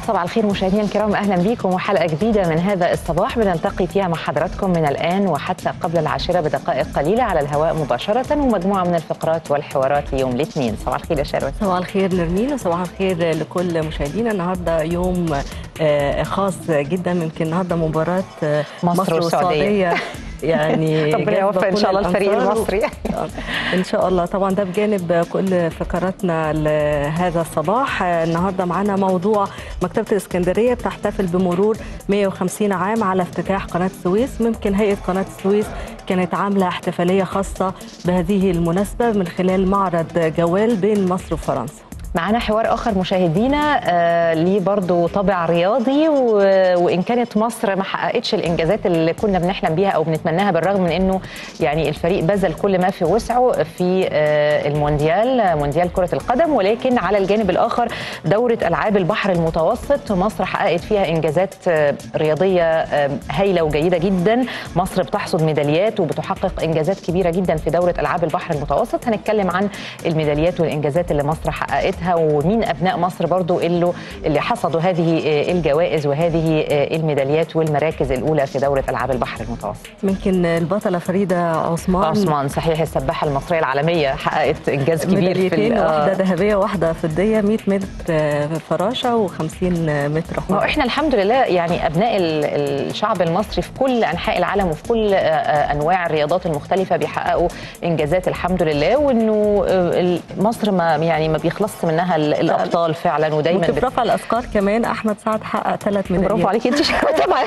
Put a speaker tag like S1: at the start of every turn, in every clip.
S1: صباح الخير مشاهدينا الكرام اهلا بكم وحلقه جديده من هذا الصباح بنلتقي فيها مع حضراتكم من الان وحتى قبل العاشره بدقائق قليله على الهواء مباشره ومجموعه من الفقرات والحوارات ليوم الاثنين صباح الخير يا شروت
S2: صباح الخير نرمين وصباح الخير لكل مشاهدينا النهارده يوم آه، خاص جدا يمكن النهارده مباراه آه،
S1: مصر والسعودية.
S2: يعني
S1: ربنا
S2: جاذبة
S1: يوفق ان
S2: كل
S1: شاء الله الفريق
S2: الأنظار.
S1: المصري
S2: ان شاء الله طبعا ده بجانب كل فقراتنا لهذا الصباح آه، النهارده معانا موضوع مكتبه الاسكندريه بتحتفل بمرور 150 عام على افتتاح قناه السويس ممكن هيئه قناه السويس كانت عامله احتفاليه خاصه بهذه المناسبه من خلال معرض جوال بين مصر وفرنسا
S1: معانا حوار اخر مشاهدينا آه ليه برضو طابع رياضي و... وان كانت مصر ما حققتش الانجازات اللي كنا بنحلم بيها او بنتمناها بالرغم من انه يعني الفريق بذل كل ما في وسعه في آه المونديال مونديال كره القدم ولكن على الجانب الاخر دوره العاب البحر المتوسط مصر حققت فيها انجازات آه رياضيه آه هايله وجيده جدا مصر بتحصد ميداليات وبتحقق انجازات كبيره جدا في دوره العاب البحر المتوسط هنتكلم عن الميداليات والانجازات اللي مصر حققتها ومين ابناء مصر برضو اللي اللي حصدوا هذه آه، الجوائز وهذه آه، الميداليات والمراكز الاولى في دوره العاب البحر المتوسط
S2: ممكن البطله فريده عثمان
S1: عثمان صحيح السباحه المصريه العالميه حققت انجاز كبير في
S2: ميداليتين
S1: ال- آه.
S2: واحده ذهبيه واحده فضيه 100 متر آه، فراشه و50 متر
S1: ما هو
S2: حره
S1: احنا الحمد لله يعني ابناء ال- الشعب المصري في كل انحاء العالم وفي كل آه، آه، انواع الرياضات المختلفه بيحققوا انجازات الحمد لله وانه آه، ال- مصر ما يعني ما بيخلصش منها ال- الابطال فعلا ودايما
S2: ممكن
S1: بت-
S2: في رفع الاثقال كمان احمد سعد حقق ثلاث ميداليات
S1: برافو عليكي انت متابعه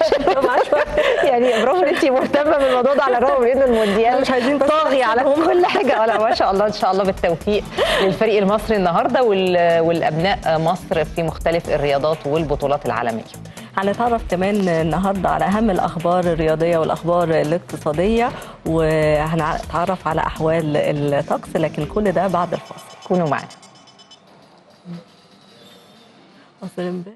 S1: يعني برافو ان انت مهتمه بالموضوع ده على الرغم من انه المونديال
S2: مش عايزين بس
S1: طاغي على كل حاجه لا ما شاء الله ان شاء الله بالتوفيق للفريق المصري النهارده وال- والابناء مصر في مختلف الرياضات والبطولات العالميه
S2: هنتعرف كمان النهارده على اهم الاخبار الرياضيه والاخبار الاقتصاديه وهنتعرف على احوال الطقس لكن كل ده بعد الفاصل
S1: كونوا معنا
S2: فاصل امبارح.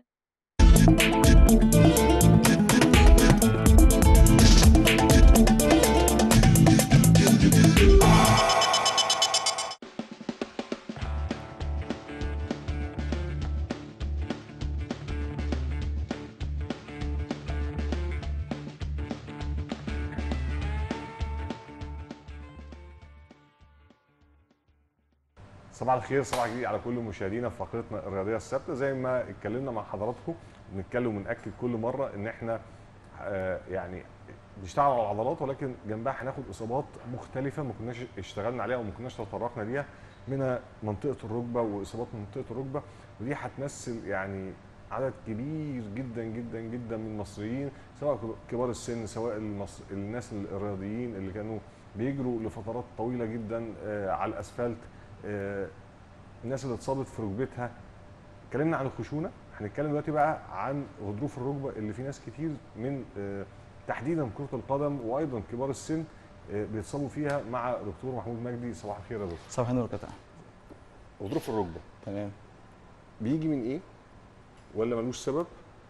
S3: صباح الخير صباح الجديد على كل مشاهدينا في فقرتنا الرياضيه الثابته زي ما اتكلمنا مع حضراتكم بنتكلم وناكد كل مره ان احنا آه، يعني بنشتغل على العضلات ولكن جنبها هناخد اصابات مختلفه ما كناش اشتغلنا عليها وما كناش تطرقنا ليها منها منطقه الركبه واصابات منطقه الركبه ودي هتمثل يعني عدد كبير جدا جدا جدا من المصريين سواء كبار السن سواء المصر الناس الرياضيين اللي كانوا بيجروا لفترات طويله جدا آه، على الاسفلت آه، الناس اللي اتصابت في ركبتها اتكلمنا عن الخشونه هنتكلم دلوقتي بقى عن غضروف الركبه اللي في ناس كتير من آه، تحديدا كره القدم وايضا كبار السن آه، بيتصابوا فيها مع دكتور محمود مجدي صباح الخير يا دكتور
S4: صباح النور قطع
S3: غضروف الركبه
S4: تمام
S3: بيجي من ايه ولا ملوش سبب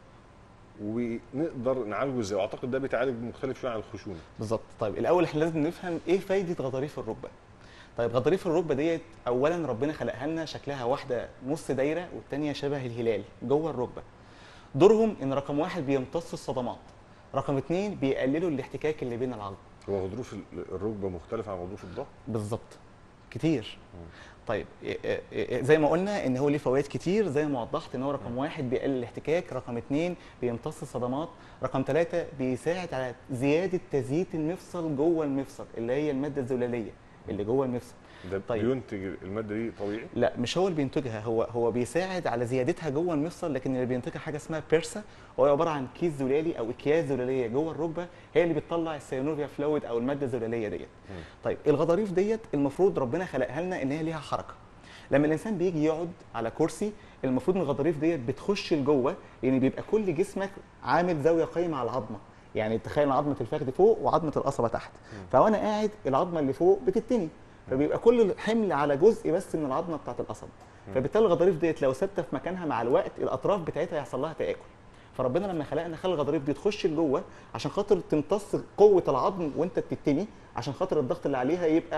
S3: ونقدر نعالجه ازاي واعتقد ده بيتعالج مختلف شويه عن الخشونه
S4: بالظبط طيب الاول احنا لازم نفهم ايه فايده غضاريف الركبه طيب غضاريف الركبه ديت اولا ربنا خلقها لنا شكلها واحده نص دايره والثانيه شبه الهلال جوه الركبه دورهم ان رقم واحد بيمتص الصدمات رقم اثنين بيقللوا الاحتكاك اللي بين العظم
S3: هو غضروف ال- الركبه مختلف عن غضروف الظهر
S4: بالظبط كتير طيب إيه- إيه- إيه- زي ما قلنا ان هو ليه فوائد كتير زي ما وضحت ان هو رقم واحد بيقلل الاحتكاك رقم اتنين بيمتص الصدمات رقم ثلاثة بيساعد على زيادة تزييت المفصل جوه المفصل اللي هي المادة الزلالية اللي جوه المفصل
S3: ده
S4: طيب.
S3: بينتج الماده دي طبيعي
S4: لا مش هو اللي بينتجها هو هو بيساعد على زيادتها جوه المفصل لكن اللي بينتجها حاجه اسمها بيرسا وهو عباره عن كيس زلالي او اكياس زلاليه جوه الركبه هي اللي بتطلع السيانوفيا فلويد او الماده الزلاليه ديت طيب الغضاريف ديت المفروض ربنا خلقها لنا ان هي ليها حركه لما الانسان بيجي يقعد على كرسي المفروض ان الغضاريف ديت بتخش لجوه يعني بيبقى كل جسمك عامل زاويه قايمه على العظمه يعني تخيل عظمه الفخذ فوق وعظمه القصبه تحت فوانا قاعد العظمه اللي فوق بتتني فبيبقى كل الحمل على جزء بس من العظمه بتاعت القصبه فبالتالي الغضاريف ديت لو ثابته في مكانها مع الوقت الاطراف بتاعتها يحصل لها تاكل فربنا لما خلقنا خلى الغضاريف دي تخش لجوه عشان خاطر تمتص قوه العظم وانت بتتني عشان خاطر الضغط اللي عليها يبقى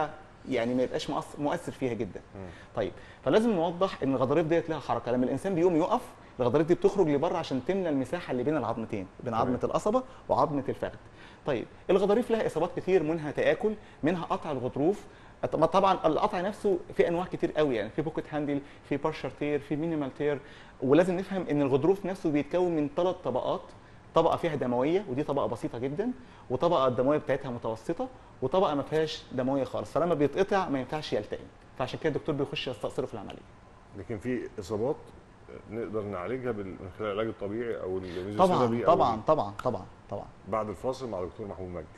S4: يعني ما يبقاش مؤثر, مؤثر فيها جدا طيب فلازم نوضح ان الغضاريف ديت لها حركه لما الانسان بيقوم يقف الغضاريف دي بتخرج لبره عشان تملى المساحه اللي بين العظمتين بين
S3: تمام.
S4: عظمه القصبه وعظمه الفخذ طيب الغضاريف لها اصابات كتير منها تاكل منها قطع الغضروف طب- طبعا القطع نفسه في انواع كتير قوي يعني في بوكيت هاندل في بارشر تير في مينيمال تير ولازم نفهم ان الغضروف نفسه بيتكون من ثلاث طبقات طبقه فيها دمويه ودي طبقه بسيطه جدا وطبقه الدمويه بتاعتها متوسطه وطبقه ما فيهاش دمويه خالص فلما بيتقطع ما ينفعش يلتئم فعشان كده الدكتور بيخش يستأصله في العمليه
S3: لكن في اصابات نقدر نعالجها بال- من خلال العلاج الطبيعي او الميزوثيرابي
S4: طبعا
S3: أو
S4: طبعا طبعا طبعا طبعا
S3: بعد الفاصل مع دكتور محمود مجدي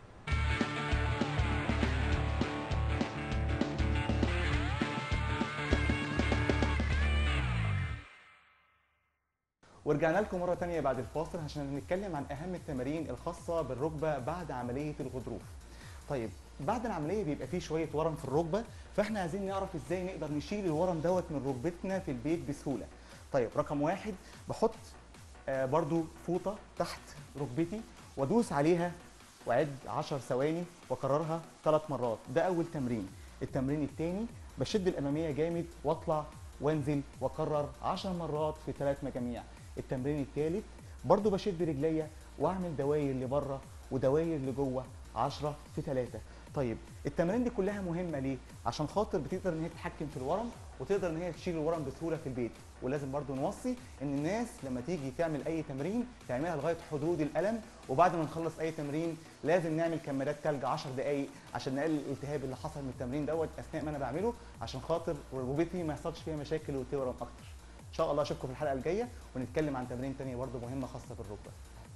S4: ورجعنا لكم مره تانية بعد الفاصل عشان نتكلم عن اهم التمارين الخاصه بالركبه بعد عمليه الغضروف طيب بعد العمليه بيبقى فيه شويه ورم في الركبه فاحنا عايزين نعرف ازاي نقدر نشيل الورم دوت من ركبتنا في البيت بسهوله طيب رقم واحد بحط آه برضو فوطه تحت ركبتي وادوس عليها واعد 10 ثواني واكررها ثلاث مرات ده اول تمرين التمرين الثاني بشد الاماميه جامد واطلع وانزل واكرر 10 مرات في ثلاث مجاميع التمرين الثالث برضو بشد رجليا واعمل دواير لبره ودواير لجوه 10 في 3 طيب التمارين دي كلها مهمه ليه عشان خاطر بتقدر ان هي تتحكم في الورم وتقدر ان هي تشيل الورم بسهوله في البيت ولازم برضو نوصي ان الناس لما تيجي تعمل اي تمرين تعملها لغايه حدود الالم وبعد ما نخلص اي تمرين لازم نعمل كمادات تلج 10 دقائق عشان نقلل الالتهاب اللي حصل من التمرين دوت اثناء ما انا بعمله عشان خاطر ركبتي ما يحصلش فيها مشاكل وتورم اكتر ان شاء الله اشوفكم في الحلقه الجايه ونتكلم عن تمارين تانية برضو مهمه خاصه بالركبه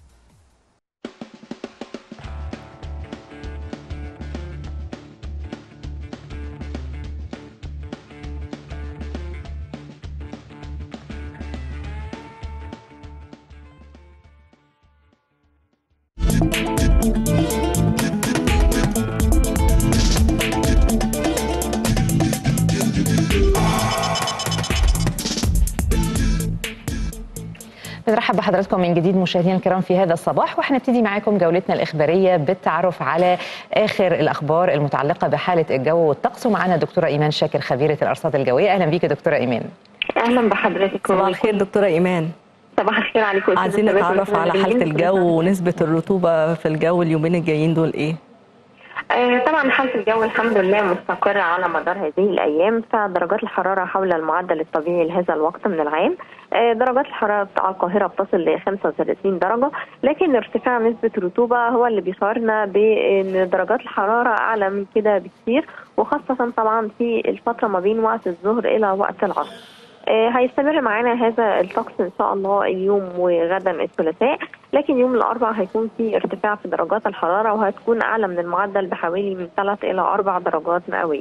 S1: بنرحب بحضراتكم من جديد مشاهدينا الكرام في هذا الصباح وهنبتدي معاكم جولتنا الإخبارية بالتعرف على آخر الأخبار المتعلقة بحالة الجو والطقس ومعنا دكتورة إيمان شاكر خبيرة الأرصاد الجوية أهلا بيك يا دكتورة إيمان
S5: اهلا بحضرتك
S2: صباح الخير دكتورة إيمان
S5: صباح الخير عليكم أستاذ
S2: عايزين
S5: ثابت
S2: نتعرف على
S5: والأستاذ
S2: حالة
S5: نبيل.
S2: الجو ونسبة الرطوبة في الجو اليومين الجايين دول إيه؟
S5: آه، طبعا حالة الجو الحمد لله مستقرة على مدار هذه الأيام فدرجات الحرارة حول المعدل الطبيعي لهذا الوقت من العام آه، درجات الحرارة على القاهرة بتصل ل 35 درجة لكن ارتفاع نسبة الرطوبة هو اللي بيشعرنا بأن درجات الحرارة أعلى من كده بكثير وخاصة طبعا في الفترة ما بين وقت الظهر إلى وقت العصر آه، هيستمر معانا هذا الطقس ان شاء الله اليوم وغدا الثلاثاء لكن يوم الاربعاء هيكون في ارتفاع في درجات الحراره وهتكون اعلى من المعدل بحوالي من 3 الى 4 درجات مئويه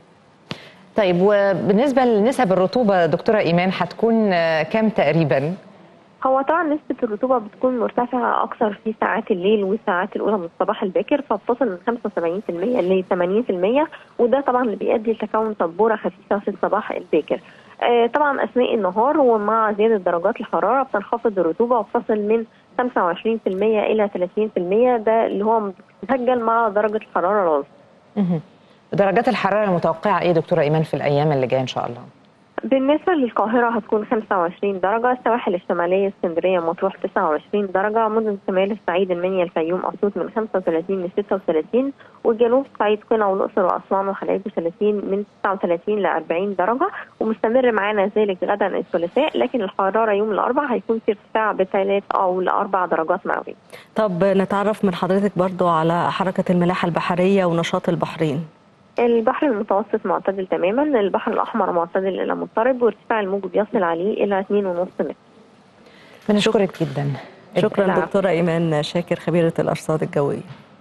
S1: طيب وبالنسبة لنسب الرطوبة دكتورة إيمان هتكون آه، كام تقريبا؟
S5: هو طبعا نسبة الرطوبة بتكون مرتفعة أكثر في ساعات الليل والساعات الأولى من الصباح الباكر فبتصل من 75% ل 80% وده طبعا اللي بيؤدي لتكون طبورة خفيفة في الصباح الباكر. آه طبعا أثناء النهار ومع زيادة درجات الحرارة بتنخفض الرطوبة وبتصل من 25% إلى 30% ده اللي هو مسجل مع درجة الحرارة العظمى.
S1: مهم. درجات الحرارة المتوقعة إيه دكتورة إيمان في الأيام اللي جاية إن شاء الله؟
S5: بالنسبة للقاهرة هتكون 25 درجة، السواحل الشمالية اسكندرية مطروح 29 درجة، مدن شمال الصعيد المنيا الفيوم أسيوط من 35 ل 36 والجنوب الصعيد قنا والأقصر وأسوان وحلايب وثلاثين من 39 ل 40 درجة ومستمر معانا ذلك غدا الثلاثاء لكن الحرارة يوم الأربعاء هيكون في ارتفاع بثلاث أو لأربع درجات مئوية.
S2: طب نتعرف من حضرتك برضو على حركة الملاحة البحرية ونشاط البحرين
S5: البحر المتوسط معتدل تماما، البحر الأحمر معتدل إلى مضطرب وارتفاع الموج بيصل عليه إلى 2.5 متر.
S1: بنشكرك جدا
S2: شكرا
S5: العفو.
S2: دكتورة إيمان شاكر خبيرة الأرصاد الجوية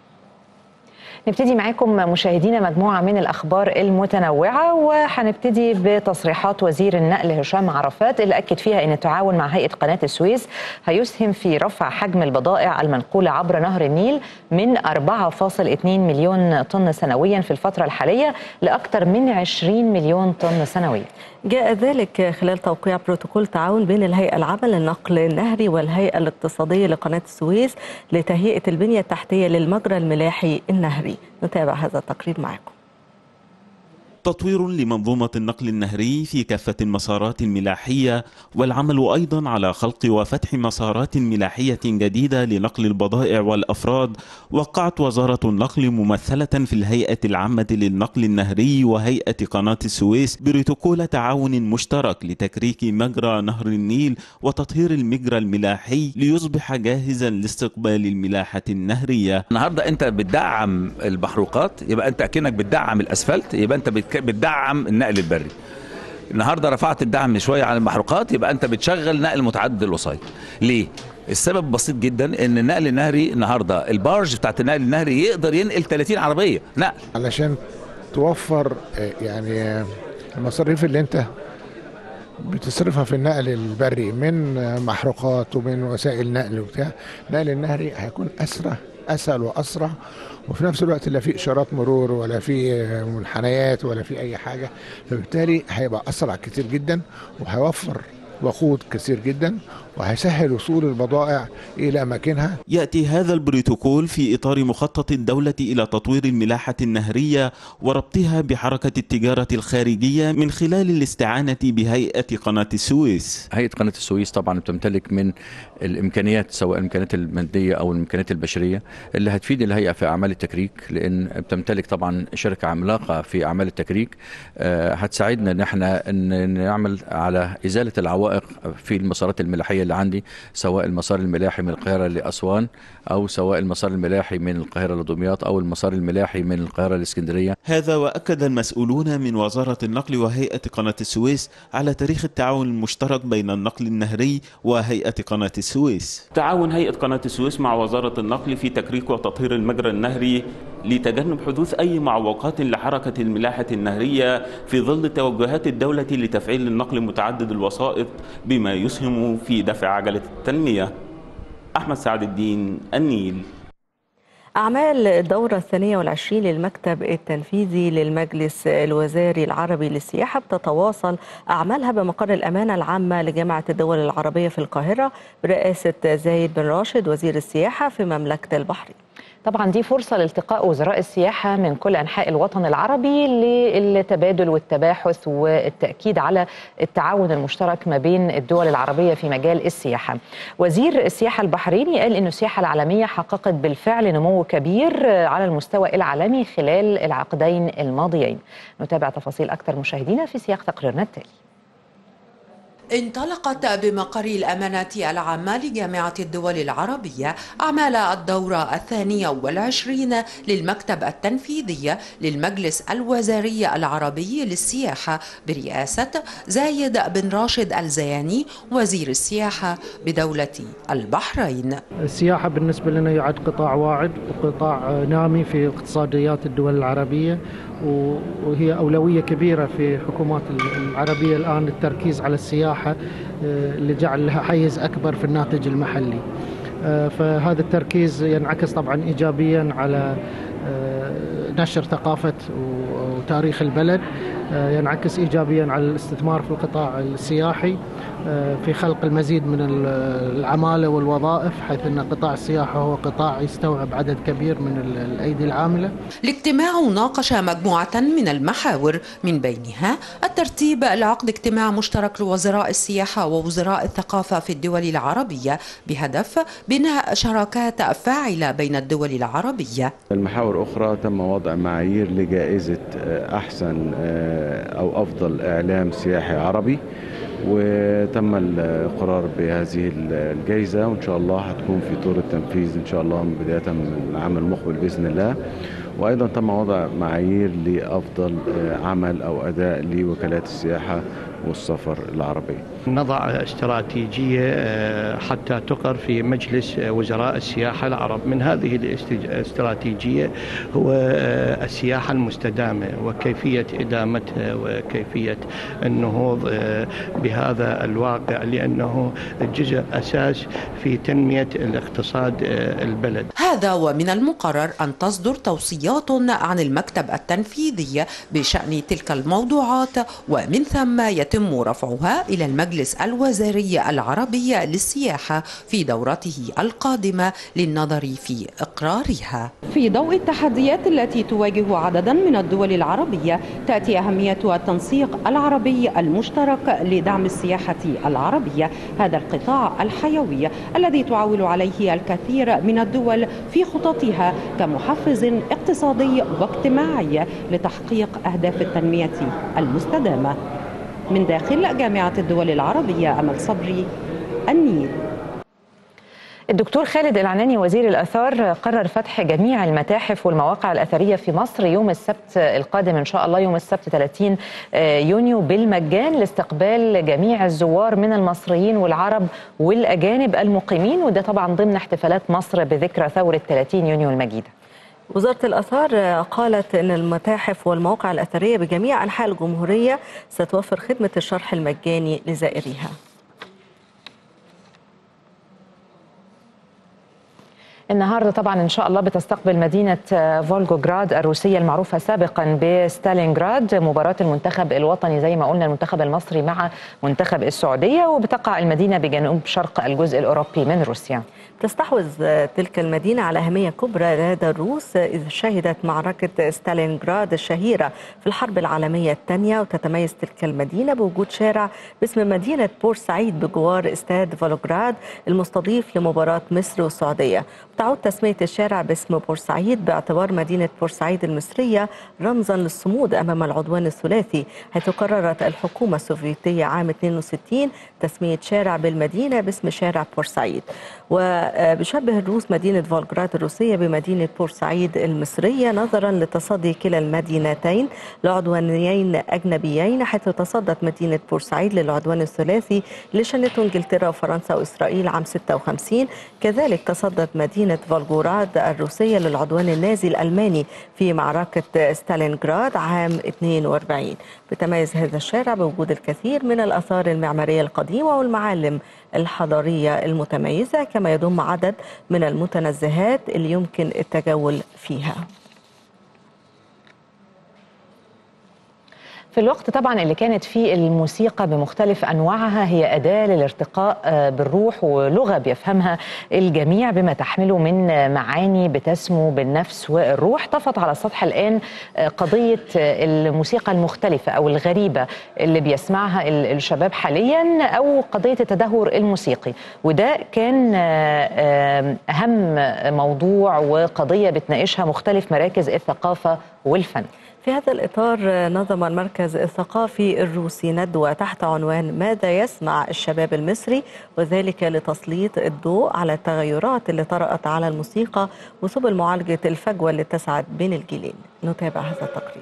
S1: نبتدي معاكم مشاهدينا مجموعة من الأخبار المتنوعة وهنبتدي بتصريحات وزير النقل هشام عرفات اللي أكد فيها أن التعاون مع هيئة قناة السويس هيسهم في رفع حجم البضائع المنقولة عبر نهر النيل من 4.2 مليون طن سنويا في الفترة الحالية لأكثر من 20 مليون طن سنويا
S2: جاء ذلك خلال توقيع بروتوكول تعاون بين الهيئة العامة للنقل النهري والهيئة الاقتصادية لقناة السويس لتهيئة البنية التحتية للمجرى الملاحي النهري نتابع هذا التقرير معكم
S6: تطوير لمنظومة النقل النهري في كافة المسارات الملاحية والعمل أيضا على خلق وفتح مسارات ملاحية جديدة لنقل البضائع والأفراد وقعت وزارة النقل ممثلة في الهيئة العامة للنقل النهري وهيئة قناة السويس بروتوكول تعاون مشترك لتكريك مجرى نهر النيل وتطهير المجرى الملاحي ليصبح جاهزا لاستقبال الملاحة النهرية
S7: النهارده انت بتدعم المحروقات يبقى انت اكنك بتدعم الاسفلت يبقى انت بتك- بتدعم النقل البري النهارده رفعت الدعم شويه عن المحروقات يبقى انت بتشغل نقل متعدد الوسائط ليه السبب بسيط جدا ان النقل النهري النهارده البارج بتاعت النقل النهري يقدر ينقل 30 عربيه نقل
S8: علشان توفر آه، يعني آه، المصاريف اللي انت بتصرفها في النقل البري من آه، محروقات ومن وسائل نقل وبتاع النقل النهري هيكون اسرع اسهل واسرع وفي نفس الوقت لا في اشارات مرور ولا في آه، منحنيات ولا في اي حاجه فبالتالي هيبقى اسرع كتير جدا وهيوفر وقود كثير جدا وهيسهل وصول البضائع الى اماكنها
S6: يأتي هذا البروتوكول في إطار مخطط الدولة إلى تطوير الملاحة النهرية وربطها بحركة التجارة الخارجية من خلال الاستعانة بهيئة قناة السويس
S9: هيئه قناه السويس طبعا بتمتلك من الامكانيات سواء الامكانيات الماديه او الامكانيات البشريه اللي هتفيد الهيئه في اعمال التكريك لان بتمتلك طبعا شركه عملاقه في اعمال التكريك آه، هتساعدنا ان احنا ان نعمل على ازاله العوائق في المسارات الملاحيه اللي عندي سواء المسار الملاحي من القاهره لاسوان او سواء المسار الملاحي من القاهره لدمياط او المسار الملاحي من القاهره لاسكندريه
S6: هذا وأكد المسؤولون من وزارة النقل وهيئة قناة السويس على تاريخ التعاون المشترك بين النقل النهري وهيئة قناة السويس تعاون هيئة قناة السويس مع وزارة النقل في تكريك وتطهير المجرى النهري لتجنب حدوث أي معوقات لحركة الملاحة النهرية في ظل توجهات الدولة لتفعيل النقل متعدد الوسائط بما يسهم في دفع عجلة التنمية أحمد سعد الدين النيل
S2: أعمال الدورة الثانية والعشرين للمكتب التنفيذي للمجلس الوزاري العربي للسياحة بتتواصل أعمالها بمقر الأمانة العامة لجامعة الدول العربية في القاهرة برئاسة زايد بن راشد وزير السياحة في مملكة البحرين
S1: طبعا دي فرصة لالتقاء وزراء السياحة من كل أنحاء الوطن العربي للتبادل والتباحث والتأكيد على التعاون المشترك ما بين الدول العربية في مجال السياحة وزير السياحة البحريني قال أن السياحة العالمية حققت بالفعل نمو كبير على المستوى العالمي خلال العقدين الماضيين نتابع تفاصيل أكثر مشاهدينا في سياق تقريرنا التالي
S10: انطلقت بمقر الأمانة العامة لجامعة الدول العربية أعمال الدورة الثانية والعشرين للمكتب التنفيذي للمجلس الوزاري العربي للسياحة برئاسة زايد بن راشد الزياني وزير السياحة بدولة البحرين
S11: السياحة بالنسبة لنا يعد قطاع واعد وقطاع نامي في اقتصاديات الدول العربية وهي أولوية كبيرة في حكومات العربية الآن التركيز على السياحة لجعل لها حيز أكبر في الناتج المحلي فهذا التركيز ينعكس طبعا إيجابيا على نشر ثقافة وتاريخ البلد ينعكس إيجابيا على الاستثمار في القطاع السياحي في خلق المزيد من العمالة والوظائف حيث أن قطاع السياحة هو قطاع يستوعب عدد كبير من الأيدي العاملة
S10: الاجتماع ناقش مجموعة من المحاور من بينها الترتيب لعقد اجتماع مشترك لوزراء السياحة ووزراء الثقافة في الدول العربية بهدف بناء شراكات فاعلة بين الدول العربية
S12: المحاور أخرى تم وضع معايير لجائزة أحسن أو أفضل إعلام سياحي عربي وتم القرار بهذه الجائزة وإن شاء الله هتكون في طور التنفيذ إن شاء الله بداية من العام المقبل بإذن الله وأيضا تم وضع معايير لأفضل عمل أو أداء لوكالات السياحة والسفر العربية
S11: نضع استراتيجية حتى تقر في مجلس وزراء السياحة العرب من هذه الاستراتيجية هو السياحة المستدامة وكيفية إدامتها وكيفية النهوض بهذا الواقع لأنه جزء أساس في تنمية الاقتصاد البلد
S10: هذا ومن المقرر أن تصدر توصيات عن المكتب التنفيذي بشأن تلك الموضوعات ومن ثم يتم رفعها إلى المجلس المجلس الوزاري العربي للسياحة في دورته القادمة للنظر في إقرارها في ضوء التحديات التي تواجه عددا من الدول العربية تأتي أهمية التنسيق العربي المشترك لدعم السياحة العربية هذا القطاع الحيوي الذي تعول عليه الكثير من الدول في خططها كمحفز اقتصادي واجتماعي لتحقيق أهداف التنمية المستدامة من داخل جامعة الدول العربية أمل صبري النيل
S1: الدكتور خالد العناني وزير الآثار قرر فتح جميع المتاحف والمواقع الأثرية في مصر يوم السبت القادم إن شاء الله يوم السبت 30 يونيو بالمجان لاستقبال جميع الزوار من المصريين والعرب والأجانب المقيمين وده طبعا ضمن احتفالات مصر بذكرى ثورة 30 يونيو المجيدة
S2: وزارة الآثار قالت أن المتاحف والمواقع الأثرية بجميع أنحاء الجمهورية ستوفر خدمة الشرح المجاني لزائريها
S1: النهارده طبعا ان شاء الله بتستقبل مدينه فولغوغراد الروسيه المعروفه سابقا بستالينغراد مباراه المنتخب الوطني زي ما قلنا المنتخب المصري مع منتخب السعوديه وبتقع المدينه بجنوب شرق الجزء الاوروبي من روسيا.
S2: تستحوذ تلك المدينة على أهمية كبرى لدى الروس إذ شهدت معركة ستالينغراد الشهيرة في الحرب العالمية الثانية وتتميز تلك المدينة بوجود شارع باسم مدينة بورسعيد بجوار استاد فولوغراد المستضيف لمباراة مصر والسعودية تعود تسمية الشارع باسم بورسعيد باعتبار مدينة بورسعيد المصرية رمزا للصمود أمام العدوان الثلاثي حيث قررت الحكومة السوفيتية عام 62 تسمية شارع بالمدينة باسم شارع بورسعيد وبشبه الروس مدينة فولغراد الروسية بمدينة بورسعيد المصرية نظرا لتصدي كلا المدينتين لعدوانيين أجنبيين حيث تصدت مدينة بورسعيد للعدوان الثلاثي اللي شنته انجلترا وفرنسا وإسرائيل عام 56 كذلك تصدت مدينة فولغوراد الروسية للعدوان النازي الألماني في معركة ستالينغراد عام 42 بتميز هذا الشارع بوجود الكثير من الآثار المعمارية القديمة والمعالم الحضارية المتميزة كما يضم عدد من المتنزهات اللي يمكن التجول فيها
S1: في الوقت طبعا اللي كانت فيه الموسيقى بمختلف انواعها هي اداه للارتقاء بالروح ولغه بيفهمها الجميع بما تحمله من معاني بتسمو بالنفس والروح طفت على السطح الان قضيه الموسيقى المختلفه او الغريبه اللي بيسمعها الشباب حاليا او قضيه التدهور الموسيقي وده كان اهم موضوع وقضيه بتناقشها مختلف مراكز الثقافه والفن
S2: في هذا الإطار نظم المركز الثقافي الروسي ندوة تحت عنوان ماذا يسمع الشباب المصري وذلك لتسليط الضوء على التغيرات اللي طرأت على الموسيقى وسبل معالجة الفجوة اللي تسعد بين الجيلين نتابع هذا التقرير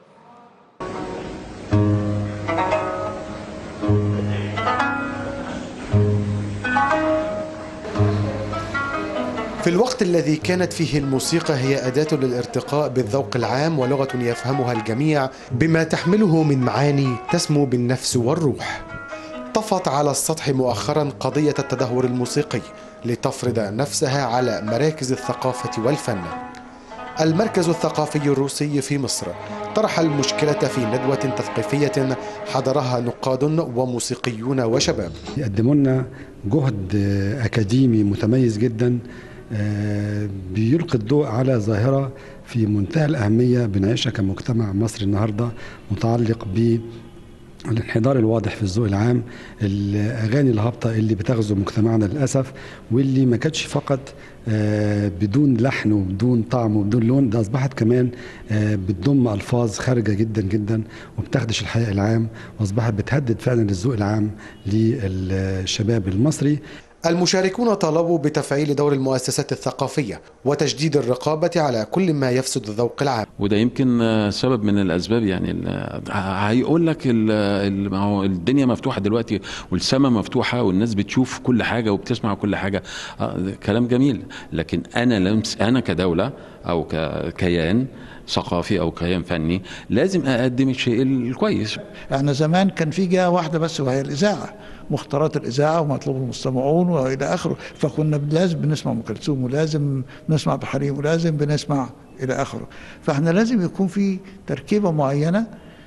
S13: في الوقت الذي كانت فيه الموسيقى هي أداة للارتقاء بالذوق العام ولغة يفهمها الجميع بما تحمله من معاني تسمو بالنفس والروح طفت على السطح مؤخرا قضية التدهور الموسيقي لتفرض نفسها على مراكز الثقافة والفن المركز الثقافي الروسي في مصر طرح المشكلة في ندوة تثقيفية حضرها نقاد وموسيقيون وشباب
S14: يقدموا لنا جهد أكاديمي متميز جدا بيلقي الضوء على ظاهرة في منتهى الأهمية بنعيشها كمجتمع مصري النهاردة متعلق ب الانحدار الواضح في الذوق العام الاغاني الهابطه اللي بتغزو مجتمعنا للاسف واللي ما كانتش فقط بدون لحن وبدون طعم وبدون لون ده اصبحت كمان بتضم الفاظ خارجه جدا جدا وبتخدش الحياء العام واصبحت بتهدد فعلا الذوق العام للشباب المصري
S13: المشاركون طالبوا بتفعيل دور المؤسسات الثقافية وتجديد الرقابة على كل ما يفسد الذوق العام
S6: وده يمكن سبب من الاسباب يعني هيقول لك ما هو الدنيا مفتوحه دلوقتي والسماء مفتوحه والناس بتشوف كل حاجه وبتسمع كل حاجه كلام جميل لكن انا لمس انا كدوله او ككيان ثقافي او كيان فني لازم اقدم الشيء الكويس
S15: احنا زمان كان في جهه واحده بس وهي الاذاعه مختارات الاذاعه ومطلوب المستمعون والى اخره فكنا لازم بنسمع ام كلثوم ولازم نسمع بحريم ولازم بنسمع الى اخره فاحنا لازم يكون في تركيبه معينه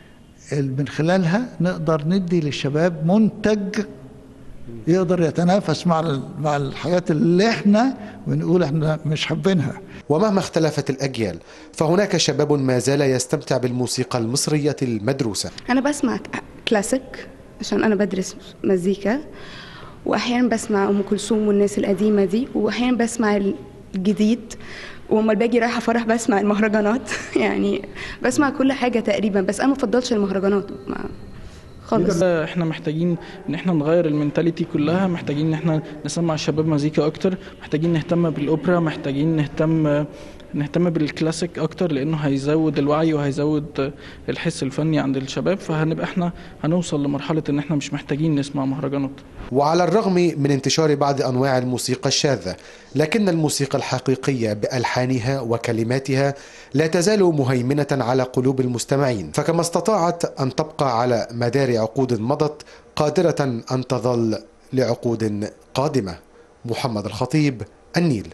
S15: ال- من خلالها نقدر ندي للشباب منتج يقدر يتنافس مع ال- مع الحاجات اللي احنا بنقول احنا مش حابينها
S13: ومهما اختلفت الأجيال فهناك شباب ما زال يستمتع بالموسيقى المصرية المدروسة
S16: أنا بسمع كلاسيك عشان أنا بدرس مزيكا وأحيانا بسمع أم كلثوم والناس القديمة دي وأحيانا بسمع الجديد وأما باجي رايحة فرح بسمع المهرجانات يعني بسمع كل حاجة تقريبا بس أنا مفضلش المهرجانات ما خالص
S17: احنا محتاجين ان احنا نغير المينتاليتي كلها محتاجين ان احنا نسمع الشباب مزيكا اكتر محتاجين نهتم بالاوبرا محتاجين نهتم نهتم بالكلاسيك اكتر لانه هيزود الوعي وهيزود الحس الفني عند الشباب فهنبقى احنا هنوصل لمرحله ان احنا مش محتاجين نسمع مهرجانات
S13: وعلى الرغم من انتشار بعض أنواع الموسيقى الشاذة لكن الموسيقى الحقيقية بألحانها وكلماتها لا تزال مهيمنة على قلوب المستمعين فكما استطاعت أن تبقى على مدار عقود مضت قادرة أن تظل لعقود قادمة محمد الخطيب النيل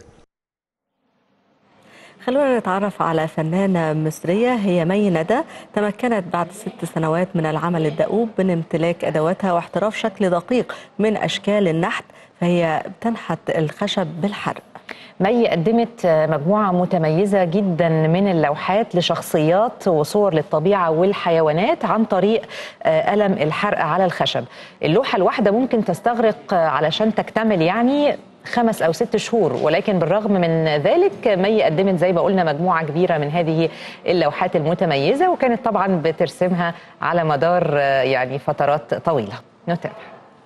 S2: خلونا نتعرف على فنانة مصرية هي مي ندى تمكنت بعد ست سنوات من العمل الدؤوب من امتلاك أدواتها واحتراف شكل دقيق من أشكال النحت فهي بتنحت الخشب بالحرق
S1: مي قدمت مجموعة متميزة جدا من اللوحات لشخصيات وصور للطبيعة والحيوانات عن طريق قلم الحرق على الخشب اللوحة الواحدة ممكن تستغرق علشان تكتمل يعني خمس أو ست شهور ولكن بالرغم من ذلك مي قدمت زي ما قلنا مجموعة كبيرة من هذه اللوحات المتميزة وكانت طبعا بترسمها على مدار يعني فترات طويلة نتابع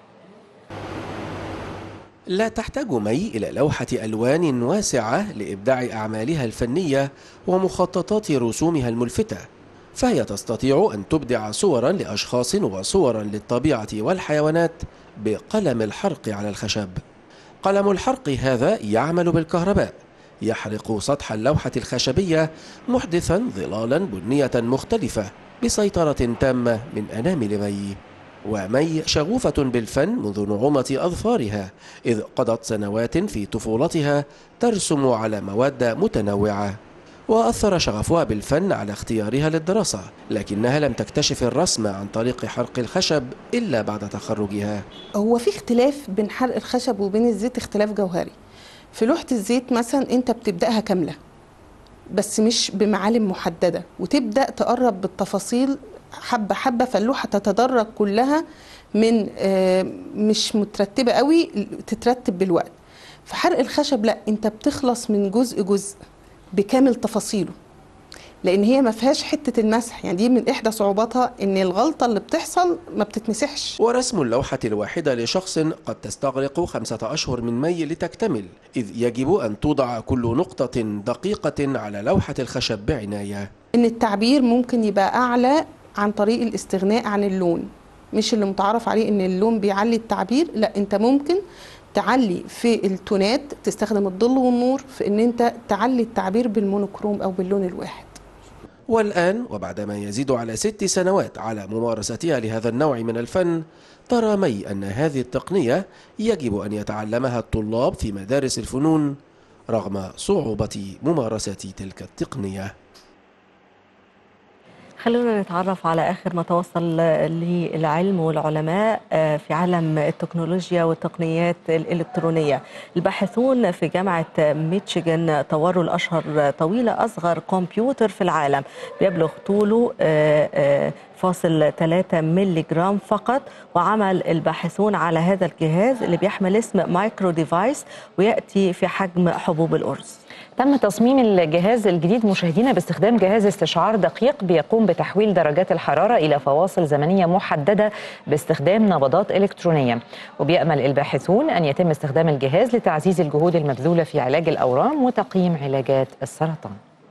S18: لا تحتاج مي إلى لوحة ألوان واسعة لإبداع أعمالها الفنية ومخططات رسومها الملفتة فهي تستطيع أن تبدع صورا لأشخاص وصورا للطبيعة والحيوانات بقلم الحرق على الخشب قلم الحرق هذا يعمل بالكهرباء يحرق سطح اللوحة الخشبية محدثا ظلالا بنية مختلفة بسيطرة تامة من أنامل مي ومي شغوفة بالفن منذ نعومة أظفارها إذ قضت سنوات في طفولتها ترسم على مواد متنوعة وأثر شغفها بالفن على اختيارها للدراسة لكنها لم تكتشف الرسم عن طريق حرق الخشب إلا بعد تخرجها
S19: هو في اختلاف بين حرق الخشب وبين الزيت اختلاف جوهري في لوحة الزيت مثلا انت بتبدأها كاملة بس مش بمعالم محددة وتبدأ تقرب بالتفاصيل حبة حبة فاللوحة تتدرج كلها من مش مترتبة قوي تترتب بالوقت في حرق الخشب لا انت بتخلص من جزء جزء بكامل تفاصيله لان هي ما فيهاش حته المسح يعني دي من احدى صعوباتها ان الغلطه اللي بتحصل ما بتتمسحش
S18: ورسم اللوحة الواحدة لشخص قد تستغرق خمسة أشهر من مي لتكتمل إذ يجب أن توضع كل نقطة دقيقة على لوحة الخشب بعناية
S19: ان التعبير ممكن يبقى اعلى عن طريق الاستغناء عن اللون مش اللي متعارف عليه ان اللون بيعلي التعبير لا انت ممكن تعلي في التونات تستخدم الظل والنور في ان انت تعلي التعبير بالمونوكروم او باللون الواحد
S18: والآن وبعدما يزيد على ست سنوات على ممارستها لهذا النوع من الفن ترى مي أن هذه التقنية يجب أن يتعلمها الطلاب في مدارس الفنون رغم صعوبة ممارسة تلك التقنية
S2: خلونا نتعرف على آخر ما توصل للعلم والعلماء في عالم التكنولوجيا والتقنيات الإلكترونية الباحثون في جامعة ميتشيغان طوروا الأشهر طويلة أصغر كمبيوتر في العالم بيبلغ طوله فاصل 3 ملي جرام فقط وعمل الباحثون على هذا الجهاز اللي بيحمل اسم مايكرو ديفايس ويأتي في حجم حبوب الأرز
S1: تم تصميم الجهاز الجديد مشاهدينا باستخدام جهاز استشعار دقيق بيقوم بتحويل درجات الحرارة إلى فواصل زمنية محددة باستخدام نبضات إلكترونية وبيأمل الباحثون أن يتم استخدام الجهاز لتعزيز الجهود المبذولة في علاج الأورام وتقييم علاجات السرطان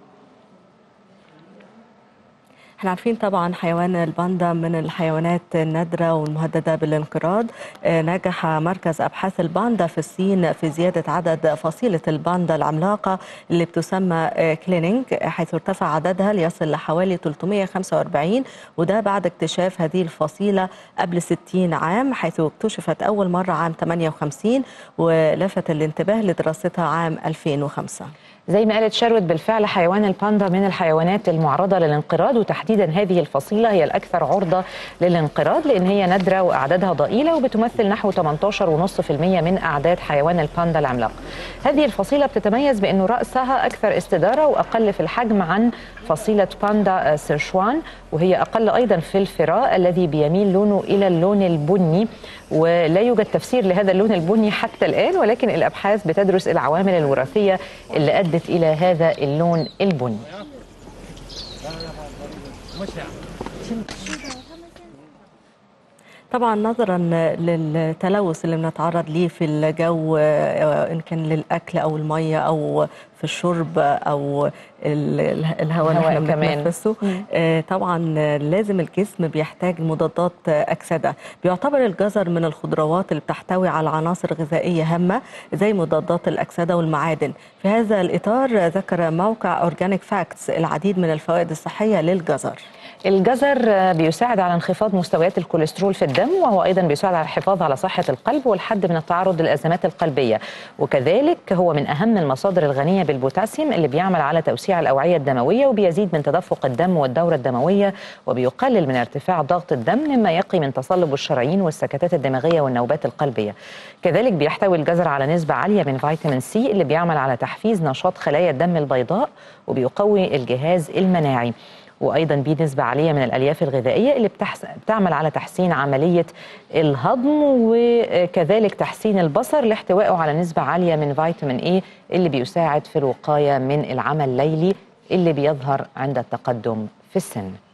S2: احنا عارفين طبعا حيوان الباندا من الحيوانات النادرة والمهددة بالانقراض نجح مركز أبحاث الباندا في الصين في زيادة عدد فصيلة الباندا العملاقة اللي بتسمى كلينينج حيث ارتفع عددها ليصل لحوالي 345 وده بعد اكتشاف هذه الفصيلة قبل 60 عام حيث اكتشفت أول مرة عام 58 ولفت الانتباه لدراستها عام 2005
S1: زي ما قالت شروت بالفعل حيوان الباندا من الحيوانات المعرضة للانقراض وتحديدا هذه الفصيلة هي الأكثر عرضة للانقراض لأن هي نادرة وأعدادها ضئيلة وبتمثل نحو 18.5% من أعداد حيوان الباندا العملاق هذه الفصيلة بتتميز بأنه رأسها أكثر استدارة وأقل في الحجم عن فصيلة باندا سيرشوان وهي أقل أيضا في الفراء الذي بيميل لونه إلى اللون البني ولا يوجد تفسير لهذا اللون البني حتى الآن ولكن الأبحاث بتدرس العوامل الوراثية اللي أدت إلى هذا اللون البني
S2: طبعا نظرا للتلوث اللي بنتعرض ليه في الجو آه، ان كان للاكل او الميه او في الشرب او ال- ال- الهواء اللي
S1: الهواء
S2: احنا
S1: كمان.
S2: بنتنفسه آه، طبعا لازم الجسم بيحتاج مضادات اكسده بيعتبر الجزر من الخضروات اللي بتحتوي على عناصر غذائيه هامه زي مضادات الاكسده والمعادن في هذا الاطار ذكر موقع اورجانيك فاكتس العديد من الفوائد الصحيه للجزر
S1: الجزر آه، بيساعد على انخفاض مستويات الكوليسترول في الدم وهو ايضا بيساعد على الحفاظ على صحه القلب والحد من التعرض للازمات القلبيه وكذلك هو من اهم المصادر الغنيه بالبوتاسيوم اللي بيعمل على توسيع الاوعيه الدمويه وبيزيد من تدفق الدم والدوره الدمويه وبيقلل من ارتفاع ضغط الدم مما يقي من تصلب الشرايين والسكتات الدماغيه والنوبات القلبيه كذلك بيحتوي الجزر على نسبه عاليه من فيتامين سي اللي بيعمل على تحفيز نشاط خلايا الدم البيضاء وبيقوي الجهاز المناعي وايضا بيه نسبه عاليه من الالياف الغذائيه اللي بتحس... بتعمل على تحسين عمليه الهضم وكذلك تحسين البصر لاحتوائه على نسبه عاليه من فيتامين اي اللي بيساعد في الوقايه من العمى الليلي اللي بيظهر عند التقدم في السن